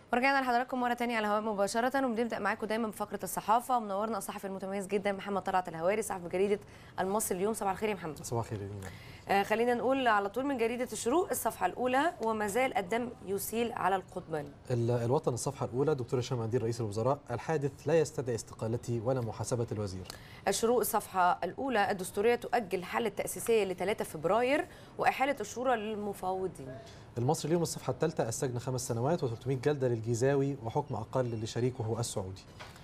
ورجعنا لحضراتكم مره تانية على الهواء مباشره وبنبدا معاكم دايما بفقره الصحافه ومنورنا الصحفي المتميز جدا محمد طلعت الهواري صحفي جريده المصري اليوم صباح الخير يا محمد صباح الخير يا دينا. آه خلينا نقول على طول من جريده الشروق الصفحه الاولى وما زال الدم يسيل على القضبان ال- الوطن الصفحه الاولى دكتور هشام عندير رئيس الوزراء الحادث لا يستدعي استقالتي ولا محاسبه الوزير الشروق الصفحة الأولى الدستورية تؤجل حل التأسيسية ل 3 فبراير وإحالة الشورى للمفاوضين المصري اليوم الصفحه الثالثه السجن خمس سنوات و300 جلده للجيزاوي وحكم اقل لشريكه السعودي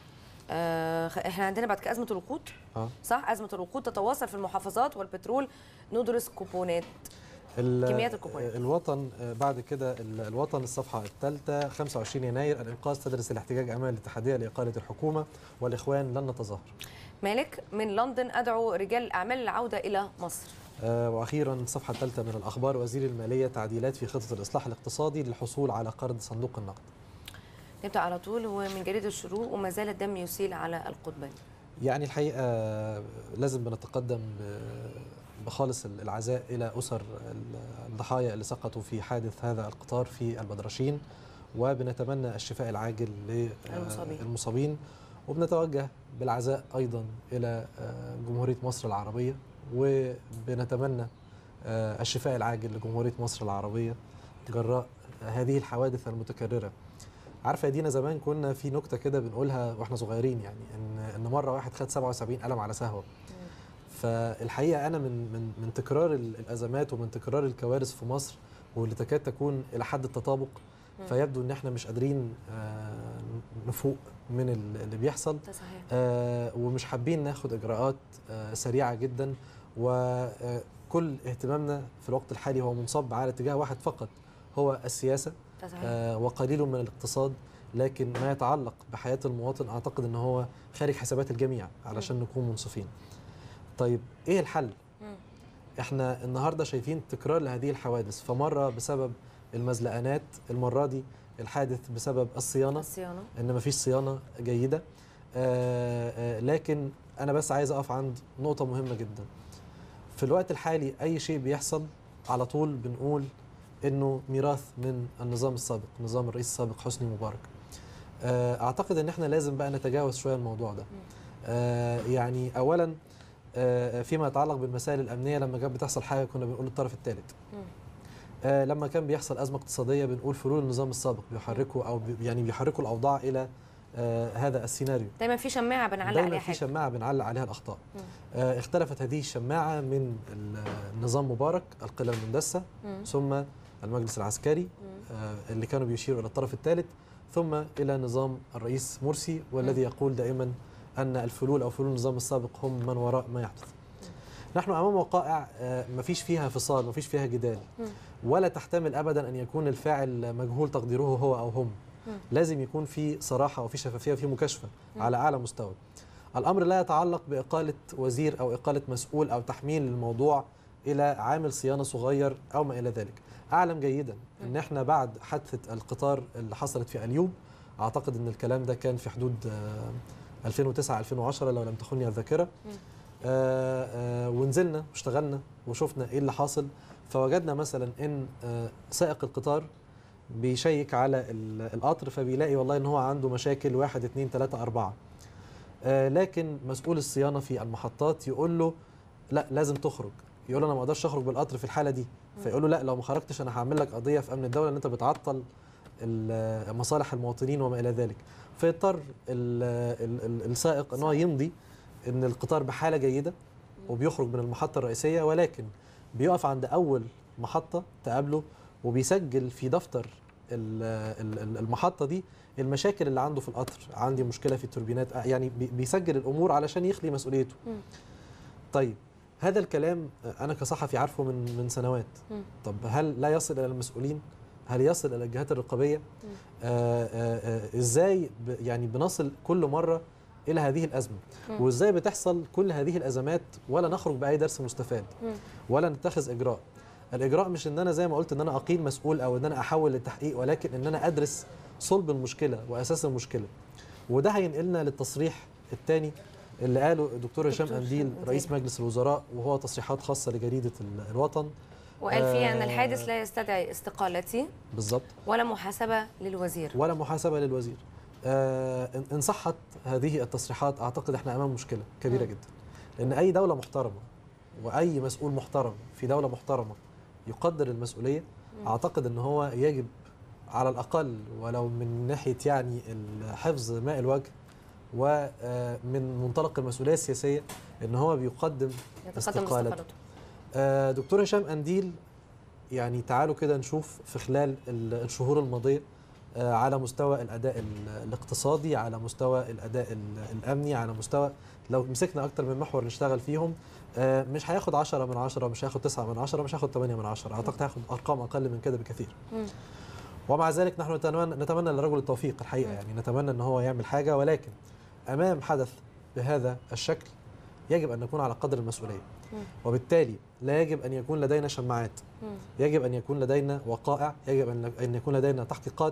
آه خ- احنا عندنا بعد كده أزمة الوقود اه صح أزمة الوقود تتواصل في المحافظات والبترول ندرس كوبونات ال- كميات الكوبونات. الوطن آه، بعد كده ال- الوطن الصفحه الثالثه 25 يناير الانقاذ تدرس الاحتجاج امام الاتحاديه لاقاله الحكومه والاخوان لن نتظاهر مالك من لندن أدعو رجال الأعمال للعودة إلى مصر آه، واخيرا الصفحه الثالثه من الاخبار وزير الماليه تعديلات في خطه الاصلاح الاقتصادي للحصول على قرض صندوق النقد نبدأ على طول هو من جريدة الشروق وما زال الدم يسيل على القضبان يعني الحقيقة لازم بنتقدم بخالص العزاء إلى أسر الضحايا اللي سقطوا في حادث هذا القطار في البدرشين وبنتمنى الشفاء العاجل المصابين. للمصابين وبنتوجه بالعزاء أيضا إلى جمهورية مصر العربية وبنتمنى الشفاء العاجل لجمهورية مصر العربية جراء هذه الحوادث المتكررة عارفه يا دينا زمان كنا في نكته كده بنقولها واحنا صغيرين يعني ان ان مره واحد خد 77 قلم على سهوه فالحقيقه انا من من من تكرار ال- الازمات ومن تكرار الكوارث في مصر واللي تكاد تكون الى حد التطابق فيبدو ان احنا مش قادرين آه، نفوق من ال- اللي بيحصل ده صحيح آه، ومش حابين ناخد اجراءات آه، سريعه جدا وكل اهتمامنا في الوقت الحالي هو منصب على اتجاه واحد فقط هو السياسه ده صحيح آه، وقليل من الاقتصاد لكن ما يتعلق بحياة المواطن أعتقد أنه هو خارج حسابات الجميع علشان نكون منصفين طيب إيه الحل؟ مم. إحنا النهاردة شايفين تكرار لهذه الحوادث فمرة بسبب المزلقانات المرة دي الحادث بسبب الصيانة الصيانة ان مفيش صيانه جيده آه، آه، لكن انا بس عايز اقف عند نقطه مهمه جدا في الوقت الحالي اي شيء بيحصل على طول بنقول انه ميراث من النظام السابق نظام الرئيس السابق حسني مبارك آه، اعتقد ان احنا لازم بقى نتجاوز شويه الموضوع ده آه، يعني اولا آه، فيما يتعلق بالمسائل الامنيه لما كانت بتحصل حاجه كنا بنقول الطرف الثالث مم. آه، لما كان بيحصل ازمه اقتصاديه بنقول فلول النظام السابق بيحركوا او بي يعني بيحركوا الاوضاع الى آه، هذا السيناريو دايما في شماعة بنعلق دايما عليها في حاجة شماعه بنعلق عليها الاخطاء مم. آه، اختلفت هذه الشماعه من ال- النظام مبارك القلة المندسه مم. ثم المجلس العسكري مم. آه، اللي كانوا بيشيروا الى الطرف الثالث ثم الى نظام الرئيس مرسي والذي يقول دائما ان الفلول او فلول النظام السابق هم من وراء ما يحدث نحن امام وقائع ما فيش فيها فصال ما فيش فيها جدال مم. ولا تحتمل ابدا ان يكون الفاعل مجهول تقديره هو او هم مم. لازم يكون في صراحه وفي شفافيه وفي مكاشفه مم. على اعلى مستوى الامر لا يتعلق باقاله وزير او اقاله مسؤول او تحميل الموضوع الى عامل صيانه صغير او ما الى ذلك اعلم جيدا ان احنا بعد حادثه القطار اللي حصلت في اليوب اعتقد ان الكلام ده كان في حدود آه، 2009 2010 لو لم تخني الذاكره مم. آه، آه، ونزلنا واشتغلنا وشفنا ايه اللي حاصل فوجدنا مثلا ان آه، سائق القطار بيشيك على ال- القطر فبيلاقي والله ان هو عنده مشاكل واحد اتنين تلاته اربعه آه، لكن مسؤول الصيانه في المحطات يقول له لا لازم تخرج يقول له انا ما اقدرش اخرج بالقطر في الحاله دي فيقول له لا لو ما خرجتش انا هعمل لك قضيه في امن الدوله ان انت بتعطل ال- مصالح المواطنين وما الى ذلك فيضطر ال- ال- ال- السائق ان هو يمضي ان القطار بحاله جيده وبيخرج من المحطه الرئيسيه ولكن بيقف عند اول محطه تقابله وبيسجل في دفتر ال- ال- ال- المحطه دي المشاكل اللي عنده في القطر عندي مشكله في التوربينات آه، يعني بي- بيسجل الامور علشان يخلي مسؤوليته مم. طيب هذا الكلام آه، انا كصحفي عارفه من من سنوات مم. طب هل لا يصل الى المسؤولين هل يصل الى الجهات الرقابيه آه آه آه ازاي ب- يعني بنصل كل مره الى هذه الازمه مم. وازاي بتحصل كل هذه الازمات ولا نخرج باي درس مستفاد مم. ولا نتخذ اجراء الاجراء مش ان انا زي ما قلت ان انا اقيل مسؤول او ان انا احول للتحقيق ولكن ان انا ادرس صلب المشكله واساس المشكله وده هينقلنا للتصريح الثاني اللي قاله الدكتور هشام دكتور انديل هشام رئيس أنديل. مجلس الوزراء وهو تصريحات خاصه لجريده ال- الوطن وقال فيها ان آه. الحادث لا يستدعي استقالتي بالظبط ولا محاسبه للوزير ولا محاسبه للوزير آه، إن- ان صحت هذه التصريحات اعتقد احنا امام مشكله كبيره مم. جدا لان اي دوله محترمه واي مسؤول محترم في دوله محترمه يقدر المسؤوليه مم. اعتقد ان هو يجب على الاقل ولو من ناحيه يعني حفظ ماء الوجه ومن منطلق المسؤوليه السياسيه ان هو بيقدم يتقدم استقالته. استقالته آه، دكتور هشام أنديل يعني تعالوا كده نشوف في خلال ال- الشهور الماضية آه، على مستوى الأداء ال- الاقتصادي على مستوى الأداء ال- الأمني على مستوى لو مسكنا أكتر من محور نشتغل فيهم آه، مش هياخد 10 من 10 مش هياخد 9 من 10 مش هياخد 8 من 10 أعتقد هياخد أرقام أقل من كده بكثير مم. ومع ذلك نحن نتمنى نتمنى للرجل التوفيق الحقيقه مم. يعني نتمنى ان هو يعمل حاجه ولكن امام حدث بهذا الشكل يجب ان نكون على قدر المسؤوليه مم. وبالتالي لا يجب ان يكون لدينا شماعات مم. يجب ان يكون لدينا وقائع يجب ان ان يكون لدينا تحقيقات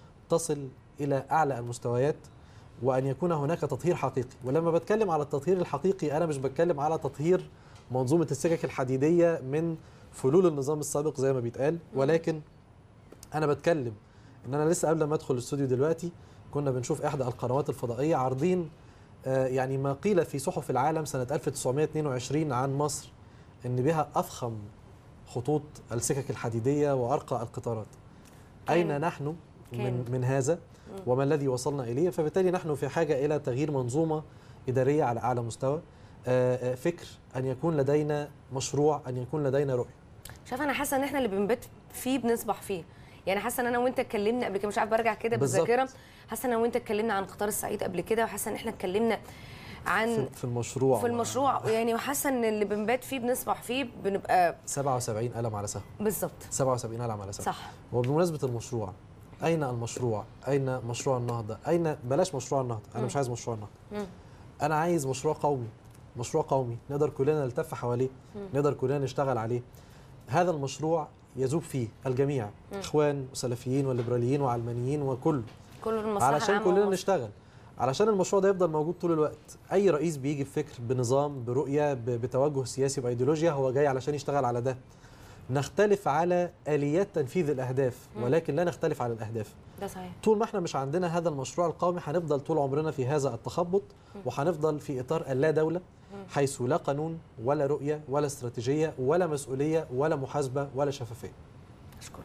تصل الى اعلى المستويات وان يكون هناك تطهير حقيقي ولما بتكلم على التطهير الحقيقي انا مش بتكلم على تطهير منظومه السكك الحديديه من فلول النظام السابق زي ما بيتقال ولكن انا بتكلم ان انا لسه قبل ما ادخل الاستوديو دلوقتي كنا بنشوف احدى القنوات الفضائيه عارضين آه، يعني ما قيل في صحف العالم سنه 1922 عن مصر ان بها افخم خطوط السكك الحديديه وارقى القطارات اين كان. نحن من كان. من هذا وما الذي وصلنا اليه فبالتالي نحن في حاجه الى تغيير منظومه اداريه على اعلى مستوى آه، آه، فكر ان يكون لدينا مشروع ان يكون لدينا رؤيه شايف انا حاسه ان احنا اللي بنبت فيه بنصبح فيه يعني حاسه ان انا وانت اتكلمنا قبل كده مش عارف برجع كده بالظبط. بالذاكره حاسه ان انا وانت اتكلمنا عن قطار الصعيد قبل كده وحاسه ان احنا اتكلمنا عن في في المشروع في المشروع يعني وحاسه ان اللي بنبات فيه بنصبح فيه بنبقى 77 قلم على سهم بالظبط 77 قلم على سهم صح وبمناسبة المشروع أين المشروع؟ أين مشروع النهضة؟ أين بلاش مشروع النهضة، أنا مم. مش عايز مشروع النهضة. مم. أنا عايز مشروع قومي، مشروع قومي نقدر كلنا نلتف حواليه، مم. نقدر كلنا نشتغل عليه. هذا المشروع يذوب فيه الجميع، مم. إخوان وسلفيين وليبراليين وعلمانيين وكل كل المصلحه علشان العامة كلنا والمصلحة. نشتغل. علشان المشروع ده يفضل موجود طول الوقت، أي رئيس بيجي بفكر بنظام برؤية ب- بتوجه سياسي بأيديولوجيا هو جاي علشان يشتغل على ده. نختلف على آليات تنفيذ الأهداف مم. ولكن لا نختلف على الأهداف. ده صحيح طول ما احنا مش عندنا هذا المشروع القومي هنفضل طول عمرنا في هذا التخبط مم. وهنفضل في اطار اللا دوله مم. حيث لا قانون ولا رؤيه ولا استراتيجيه ولا مسؤوليه ولا محاسبه ولا شفافيه. اشكرك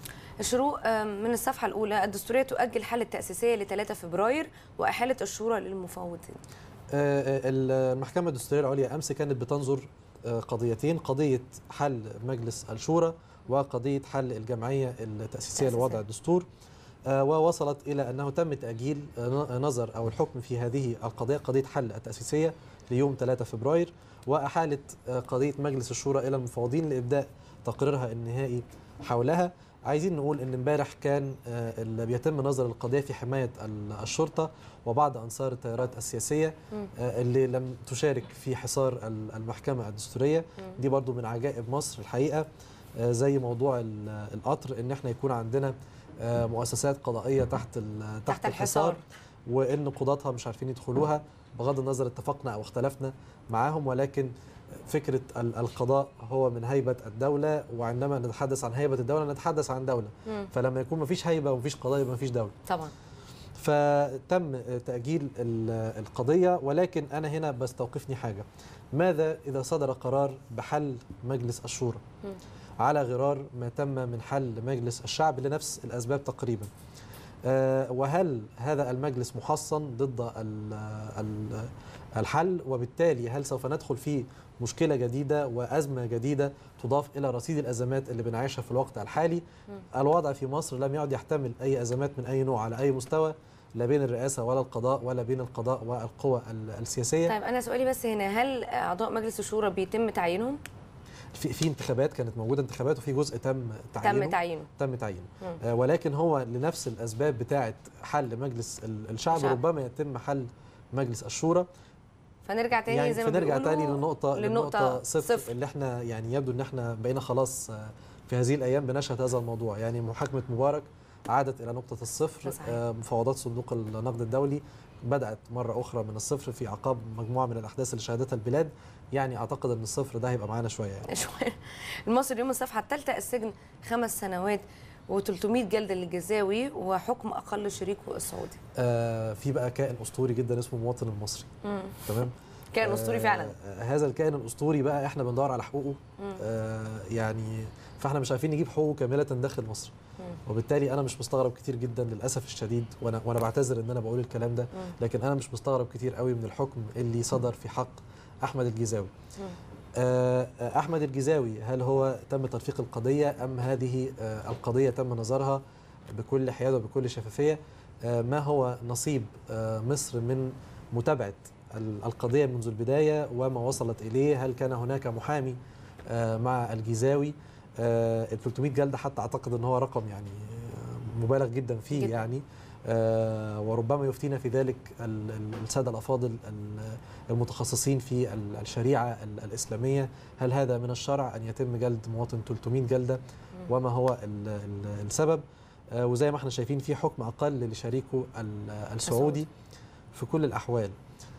الشروق آم، من الصفحه الاولى الدستوريه تؤجل حل التاسيسيه ل 3 فبراير واحاله الشورى للمفوضين آه، آه، المحكمه الدستوريه العليا امس كانت بتنظر آه، قضيتين قضيه حل مجلس الشورى وقضيه حل الجمعيه التاسيسيه تأسيسية. لوضع الدستور آه، ووصلت الى انه تم تاجيل آه، نظر او الحكم في هذه القضيه قضيه حل التاسيسيه ليوم 3 فبراير واحاله آه، قضيه مجلس الشورى الى المفوضين لابداء تقريرها النهائي حولها عايزين نقول ان امبارح كان آه، اللي بيتم نظر القضيه في حمايه ال- الشرطه وبعض انصار التيارات السياسيه مم. آه، اللي لم تشارك في حصار ال- المحكمه الدستوريه مم. دي برضو من عجائب مصر الحقيقه آه، زي موضوع ال- القطر ان احنا يكون عندنا آه، مؤسسات قضائيه تحت ال- تحت الحصار وان قضاتها مش عارفين يدخلوها بغض النظر اتفقنا او اختلفنا معاهم ولكن فكره ال- القضاء هو من هيبه الدوله وعندما نتحدث عن هيبه الدوله نتحدث عن دوله مم. فلما يكون مفيش هيبه ومفيش قضاء يبقى مفيش دوله طبعا فتم تأجيل ال- القضية ولكن أنا هنا بستوقفني حاجة ماذا إذا صدر قرار بحل مجلس الشورى مم. على غرار ما تم من حل مجلس الشعب لنفس الأسباب تقريبا آه، وهل هذا المجلس محصن ضد ال- ال- الحل وبالتالي هل سوف ندخل في مشكلة جديدة وأزمة جديدة تضاف إلى رصيد الأزمات اللي بنعيشها في الوقت الحالي الوضع في مصر لم يعد يحتمل أي أزمات من أي نوع على أي مستوى لا بين الرئاسة ولا القضاء ولا بين القضاء والقوى ال- السياسية طيب انا سؤالي بس هنا هل اعضاء مجلس الشورى بيتم تعيينهم في, في انتخابات كانت موجودة انتخابات وفي جزء تم تعيينه تم تعيينه تم تعيينه مم. آه، ولكن هو لنفس الأسباب بتاعة حل مجلس ال- الشعب الشعب. ربما يتم حل مجلس الشورى فنرجع تاني يعني زي ما فنرجع بيقولوا تاني للنقطة للنقطة للنقطة صفر, صفر. اللي احنا يعني يبدو ان احنا بقينا خلاص آه، في هذه الأيام بنشهد هذا الموضوع يعني محاكمة مبارك عادت الى نقطه الصفر ده صحيح. آه، مفاوضات صندوق النقد الدولي بدات مره اخرى من الصفر في اعقاب مجموعه من الاحداث اللي شهدتها البلاد يعني اعتقد ان الصفر ده هيبقى معانا شويه يعني. شوية. المصري اليوم الصفحه الثالثه السجن خمس سنوات و300 جلد للجزاوي وحكم اقل شريكه السعودي آه في بقى كائن اسطوري جدا اسمه المواطن المصري مم. تمام كان اسطوري فعلا آه هذا الكائن الاسطوري بقى احنا بندور على حقوقه مم. آه يعني فاحنا مش عارفين نجيب حقوقه كامله داخل مصر مم. وبالتالي انا مش مستغرب كتير جدا للاسف الشديد وانا وانا بعتذر ان انا بقول الكلام ده مم. لكن انا مش مستغرب كتير قوي من الحكم اللي صدر في حق احمد الجزاوي مم. آه، آه، احمد الجزاوي هل هو تم ترفيق القضيه ام هذه آه، القضيه تم نظرها بكل حياد وبكل شفافيه آه، ما هو نصيب آه، مصر من متابعه ال- القضيه منذ البدايه وما وصلت اليه هل كان هناك محامي آه، مع الجزاوي آه، ال 300 جلده حتى اعتقد ان هو رقم يعني آه، مبالغ جدا فيه جداً. يعني آه، وربما يفتينا في ذلك ال- ال- الساده الافاضل ال- المتخصصين في ال- الشريعه ال- الاسلاميه هل هذا من الشرع ان يتم جلد مواطن 300 جلده وما هو ال- ال- السبب آه، وزي ما احنا شايفين في حكم اقل لشريكه ال- السعودي في كل الاحوال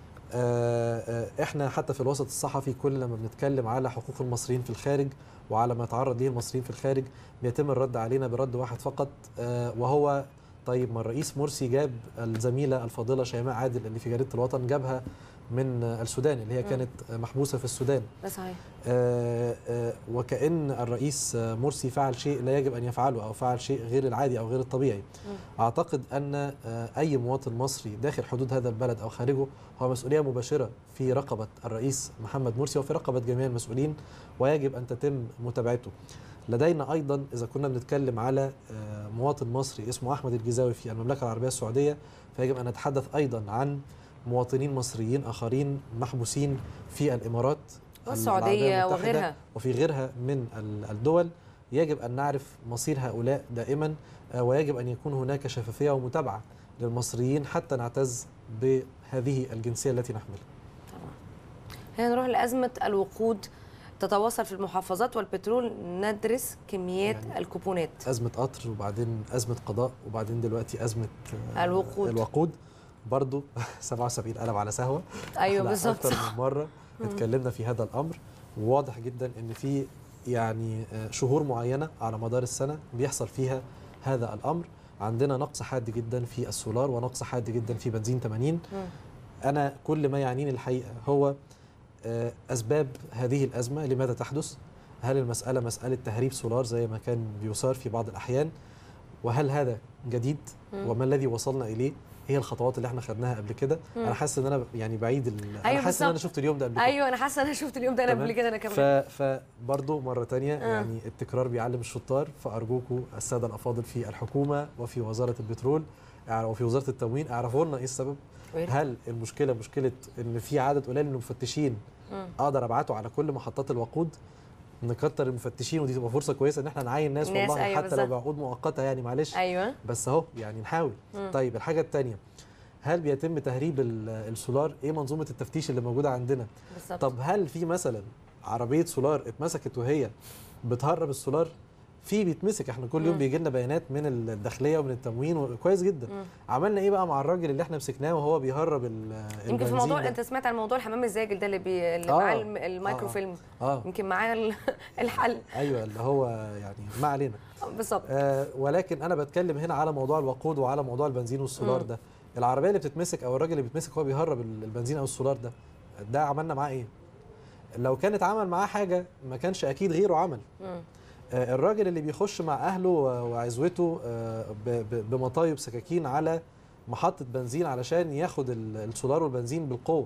آه، آه، احنا حتى في الوسط الصحفي كل لما بنتكلم على حقوق المصريين في الخارج وعلى ما يتعرض ليه المصريين في الخارج بيتم الرد علينا برد واحد فقط آه، وهو طيب ما الرئيس مرسي جاب الزميله الفاضله شيماء عادل اللي في جريده الوطن جابها من آه، السودان اللي هي مم. كانت آه، محبوسه في السودان ده صحيح آه، آه، وكأن الرئيس آه، مرسي فعل شيء لا يجب أن يفعله أو فعل شيء غير العادي أو غير الطبيعي أعتقد أن آه، أي مواطن مصري داخل حدود هذا البلد أو خارجه هو مسؤولية مباشرة في رقبة الرئيس محمد مرسي وفي رقبة جميع المسؤولين ويجب أن تتم متابعته لدينا أيضا إذا كنا بنتكلم على آه، مواطن مصري اسمه أحمد الجزاوي في المملكة العربية السعودية فيجب أن نتحدث أيضا عن مواطنين مصريين آخرين محبوسين في الإمارات والسعوديه العربية المتحدة وغيرها وفي غيرها من ال- الدول يجب أن نعرف مصير هؤلاء دائما آه، ويجب أن يكون هناك شفافية ومتابعة للمصريين حتى نعتز بهذه الجنسية التي نحملها هنا نروح لأزمة الوقود تتواصل في المحافظات والبترول ندرس كميات يعني الكوبونات أزمة قطر وبعدين أزمة قضاء وبعدين دلوقتي أزمة آه، الوقود. الوقود برضو 77 قلم على سهوة ايوه إحنا بالظبط أكثر من مرة اتكلمنا في هذا الأمر وواضح جدا إن في يعني آه، شهور معينة على مدار السنة بيحصل فيها هذا الأمر عندنا نقص حاد جدا في السولار ونقص حاد جدا في بنزين 80 مم. أنا كل ما يعنيني الحقيقة هو آه، أسباب هذه الأزمة لماذا تحدث هل المسألة مسألة تهريب سولار زي ما كان بيثار في بعض الأحيان وهل هذا جديد مم. وما الذي وصلنا إليه هي الخطوات اللي احنا خدناها قبل كده مم. انا حاسس ان انا يعني بعيد ال... أيوة انا حاسس ان انا بالظبط. شفت اليوم ده قبل كده ايوه انا حاسه انا شفت اليوم ده انا تمام. قبل كده انا ف... كمان فبرضه مرة تانية آه. يعني التكرار بيعلم الشطار فأرجوكم السادة الأفاضل في الحكومة وفي وزارة البترول اع- وفي وزارة التموين اعرفوا لنا إيه السبب ويرد. هل المشكلة مشكلة إن في عدد قليل من المفتشين مم. أقدر أبعته على كل محطات الوقود نكتر المفتشين ودي تبقى فرصة كويسة إن احنا نعين ناس, ناس، والله أيوة حتى لو بالظبط. بعقود مؤقتة يعني معلش ايوه بس أهو يعني نحاول مم. طيب الحاجة التانية هل بيتم تهريب ال- السولار ايه منظومه التفتيش اللي موجوده عندنا بالظبط طب هل في مثلا عربيه سولار اتمسكت وهي بتهرب السولار في بيتمسك احنا كل يوم مم. بيجي لنا بيانات من الداخليه ومن التموين وكويس جدا مم. عملنا ايه بقى مع الراجل اللي احنا مسكناه وهو بيهرب ال- يمكن في البنزين موضوع ده؟ انت سمعت عن موضوع الحمام الزاجل ده اللي, بي... اللي آه. معاه الم- المايكرو آه. فيلم اه يمكن معاه ال- الحل ايوه اللي هو يعني ما علينا بالظبط آه ولكن انا بتكلم هنا على موضوع الوقود وعلى موضوع البنزين والسولار مم. ده العربيه اللي بتتمسك او الراجل اللي بيتمسك وهو بيهرب ال- البنزين او السولار ده ده عملنا معاه ايه لو كان اتعمل معاه حاجه ما كانش اكيد غيره عمل مم. آه، الراجل اللي بيخش مع اهله و- وعزوته آه، ب- ب- بمطايب سكاكين على محطه بنزين علشان ياخد ال- السولار والبنزين بالقوه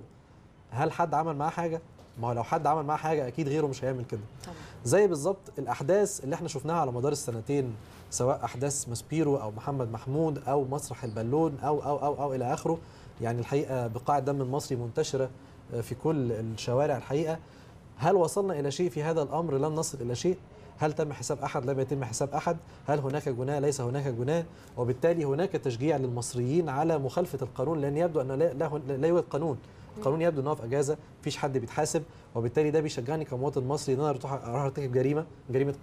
هل حد عمل معاه حاجه ما هو لو حد عمل معاه حاجه اكيد غيره مش هيعمل كده طبعا زي بالظبط الاحداث اللي احنا شفناها على مدار السنتين سواء احداث ماسبيرو او محمد محمود او مسرح البالون او او او او الى اخره يعني الحقيقه بقاع الدم المصري منتشره آه، في كل الشوارع الحقيقه هل وصلنا الى شيء في هذا الامر لم نصل الى شيء هل تم حساب احد لم يتم حساب احد هل هناك جناه ليس هناك جناه وبالتالي هناك تشجيع للمصريين على مخالفه القانون لان يبدو ان لا لا, لا يوجد قانون القانون يبدو ان هو في اجازه مفيش حد بيتحاسب وبالتالي ده بيشجعني كمواطن مصري ان انا اروح أروح ارتكب جريمه جريمه قتل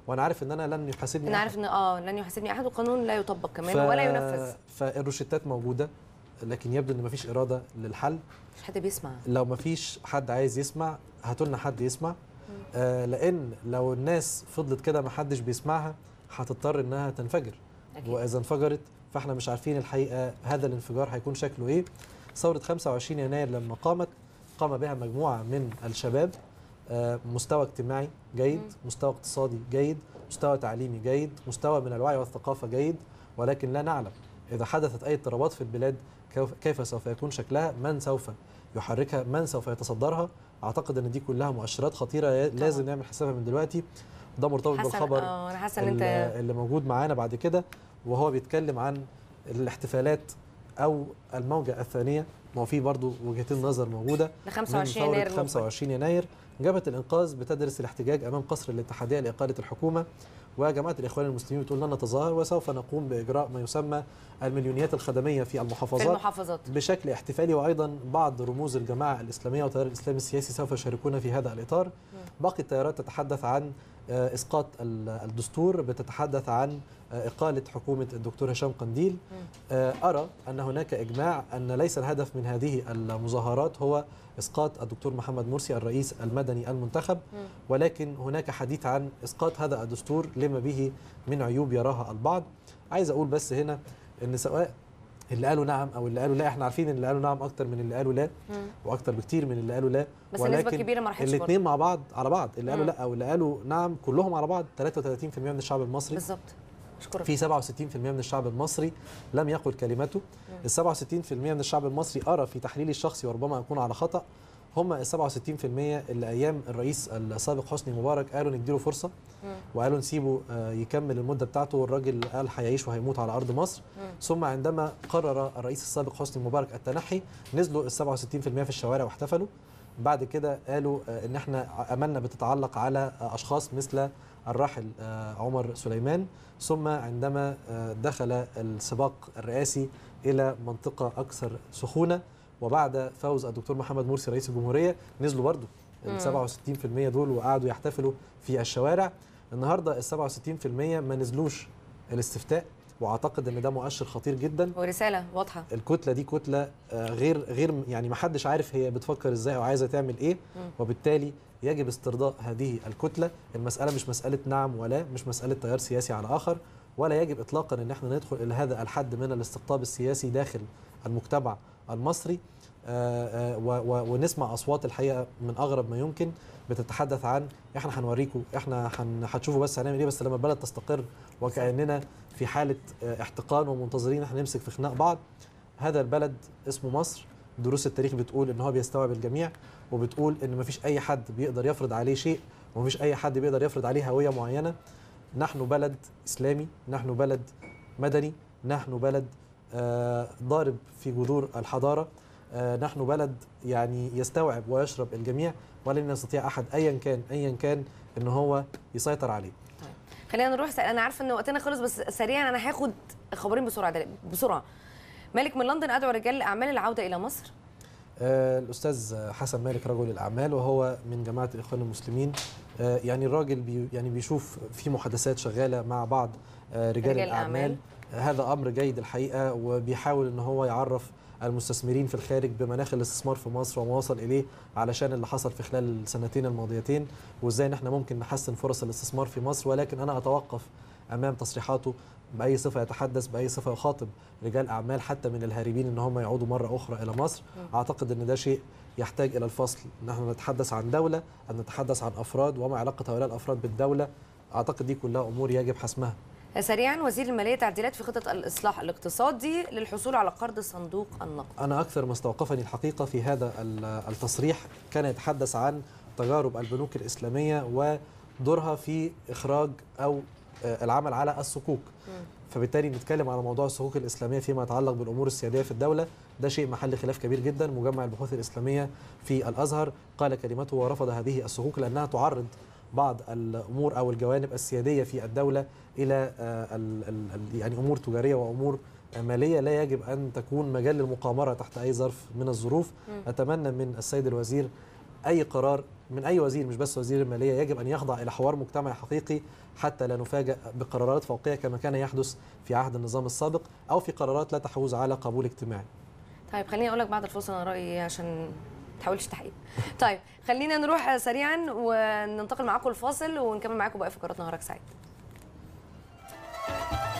وانا عارف ان انا لن يحاسبني انا أحد. عارف ان اه لن يحاسبني احد والقانون لا يطبق كمان ولا ينفذ فالروشتات موجوده لكن يبدو ان مفيش اراده للحل مش حد بيسمع لو مفيش حد عايز يسمع هاتوا لنا حد يسمع آه لان لو الناس فضلت كده ما حدش بيسمعها هتضطر انها تنفجر أكيد. واذا انفجرت فاحنا مش عارفين الحقيقه هذا الانفجار هيكون شكله ايه ثوره 25 يناير لما قامت قام بها مجموعه من الشباب آه، مستوى اجتماعي جيد مم. مستوى اقتصادي جيد مستوى تعليمي جيد مستوى من الوعي والثقافه جيد ولكن لا نعلم اذا حدثت اي اضطرابات في البلاد كيف- كيف سوف يكون شكلها من سوف يحركها من سوف يتصدرها اعتقد ان دي كلها مؤشرات خطيره لازم نعمل حسابها من دلوقتي ده مرتبط حاسه بالخبر اه انا حاسه ان ال- انت اللي موجود معانا بعد كده وهو بيتكلم عن الاحتفالات او الموجه الثانيه ما هو في برضه وجهتين نظر موجوده ل من 25 ثورة يناير المقبل. 25 يناير جبهة الإنقاذ بتدرس الاحتجاج أمام قصر الاتحادية لإقالة الحكومة وجماعة الإخوان المسلمين بتقول لن نتظاهر وسوف نقوم بإجراء ما يسمى المليونيات الخدمية في في المحافظات المحافظات بشكل احتفالي وأيضا بعض رموز الجماعة الإسلامية والتيار الإسلامي السياسي سوف يشاركون في هذا الإطار باقي التيارات تتحدث عن آه، إسقاط ال- الدستور بتتحدث عن آه، إقالة حكومة الدكتور هشام قنديل آه، أرى أن هناك إجماع أن ليس الهدف من هذه المظاهرات هو إسقاط الدكتور محمد مرسي الرئيس المدني المنتخب مم. ولكن هناك حديث عن إسقاط هذا الدستور لما به من عيوب يراها البعض عايز أقول بس هنا أن سواء اللي قالوا نعم أو اللي قالوا لا احنا عارفين ان اللي قالوا نعم أكتر من اللي قالوا لا مم. وأكتر بكتير من اللي قالوا لا بس النسبه الكبيره ما راحتش برضه. الاثنين مع بعض على بعض اللي قالوا مم. لا او اللي قالوا نعم كلهم على بعض 33% من الشعب المصري بالظبط اشكرك في 67% من الشعب المصري لم يقل كلمته ال 67% من الشعب المصري أرى في تحليلي الشخصي وربما أكون على خطأ هم ال 67% اللي أيام الرئيس السابق حسني مبارك قالوا نديله فرصة مم. وقالوا نسيبه آه، يكمل المدة بتاعته والراجل قال هيعيش وهيموت على أرض مصر مم. ثم عندما قرر الرئيس السابق حسني مبارك التنحي نزلوا ال 67% في الشوارع واحتفلوا بعد كده قالوا آه، ان احنا املنا بتتعلق على آه، اشخاص مثل الراحل آه، عمر سليمان ثم عندما آه، دخل السباق الرئاسي الى منطقه اكثر سخونه وبعد فوز الدكتور محمد مرسي رئيس الجمهوريه نزلوا برضو ال 67% دول وقعدوا يحتفلوا في الشوارع النهارده ال 67% ما نزلوش الاستفتاء واعتقد ان ده مؤشر خطير جدا ورساله واضحه الكتله دي كتله آه، غير غير يعني ما حدش عارف هي بتفكر ازاي او عايزه تعمل ايه مم. وبالتالي يجب استرضاء هذه الكتله المساله مش مساله نعم ولا مش مساله تيار سياسي على اخر ولا يجب اطلاقا ان احنا ندخل الى هذا الحد من الاستقطاب السياسي داخل المجتمع المصري آه، آه، و- و- ونسمع اصوات الحقيقه من اغرب ما يمكن بتتحدث عن احنا هنوريكم احنا هن- هتشوفوا بس هنعمل ايه بس لما البلد تستقر وكاننا في حاله آه، احتقان ومنتظرين احنا نمسك في خناق بعض هذا البلد اسمه مصر دروس التاريخ بتقول ان هو بيستوعب الجميع وبتقول ان مفيش اي حد بيقدر يفرض عليه شيء ومفيش اي حد بيقدر يفرض عليه هويه معينه نحن بلد اسلامي نحن بلد مدني نحن بلد آه، ضارب في جذور الحضاره آه، نحن بلد يعني يستوعب ويشرب الجميع ولن يستطيع احد ايا كان ايا كان ان هو يسيطر عليه خلينا نروح س... انا عارفه ان وقتنا خلص بس سريعا انا هاخد خبرين بسرعه دل... بسرعه مالك من لندن ادعو رجال الاعمال العوده الى مصر آه، الاستاذ حسن مالك رجل الاعمال وهو من جماعه الاخوان المسلمين آه، يعني الراجل بي يعني بيشوف في محادثات شغاله مع بعض آه، رجال, رجال الاعمال الأعمال. آه، هذا امر جيد الحقيقه وبيحاول ان هو يعرف المستثمرين في الخارج بمناخ الاستثمار في مصر وما وصل اليه علشان اللي حصل في خلال السنتين الماضيتين وازاي ان احنا ممكن نحسن فرص الاستثمار في مصر ولكن انا اتوقف امام تصريحاته باي صفه يتحدث باي صفه يخاطب رجال اعمال حتى من الهاربين ان هم يعودوا مره اخرى الى مصر اعتقد ان ده شيء يحتاج الى الفصل نحن نتحدث عن دوله ان نتحدث عن افراد وما علاقه هؤلاء الافراد بالدوله اعتقد دي كلها امور يجب حسمها سريعا وزير الماليه تعديلات في خطه الاصلاح الاقتصادي للحصول على قرض صندوق النقد انا اكثر ما استوقفني الحقيقه في هذا ال- التصريح كان يتحدث عن تجارب البنوك الاسلاميه ودورها في اخراج او آه، العمل على الصكوك فبالتالي نتكلم على موضوع الصكوك الاسلاميه فيما يتعلق بالامور السياديه في الدوله ده شيء محل خلاف كبير جدا مجمع البحوث الاسلاميه في الازهر قال كلمته ورفض هذه الصكوك لانها تعرض بعض الامور او الجوانب السياديه في الدوله الى آه، ال- ال- ال- يعني امور تجاريه وامور ماليه لا يجب ان تكون مجال للمقامره تحت اي ظرف من الظروف اتمنى من السيد الوزير اي قرار من اي وزير مش بس وزير الماليه يجب ان يخضع الى حوار مجتمعي حقيقي حتى لا نفاجأ بقرارات فوقيه كما كان يحدث في عهد النظام السابق او في قرارات لا تحوز على قبول اجتماعي. طيب خليني اقول لك بعد الفاصل انا رايي ايه عشان ما تحاولش تحقيق طيب خلينا نروح سريعا وننتقل معاكم الفاصل ونكمل معاكم باقي فقرات نهارك سعيد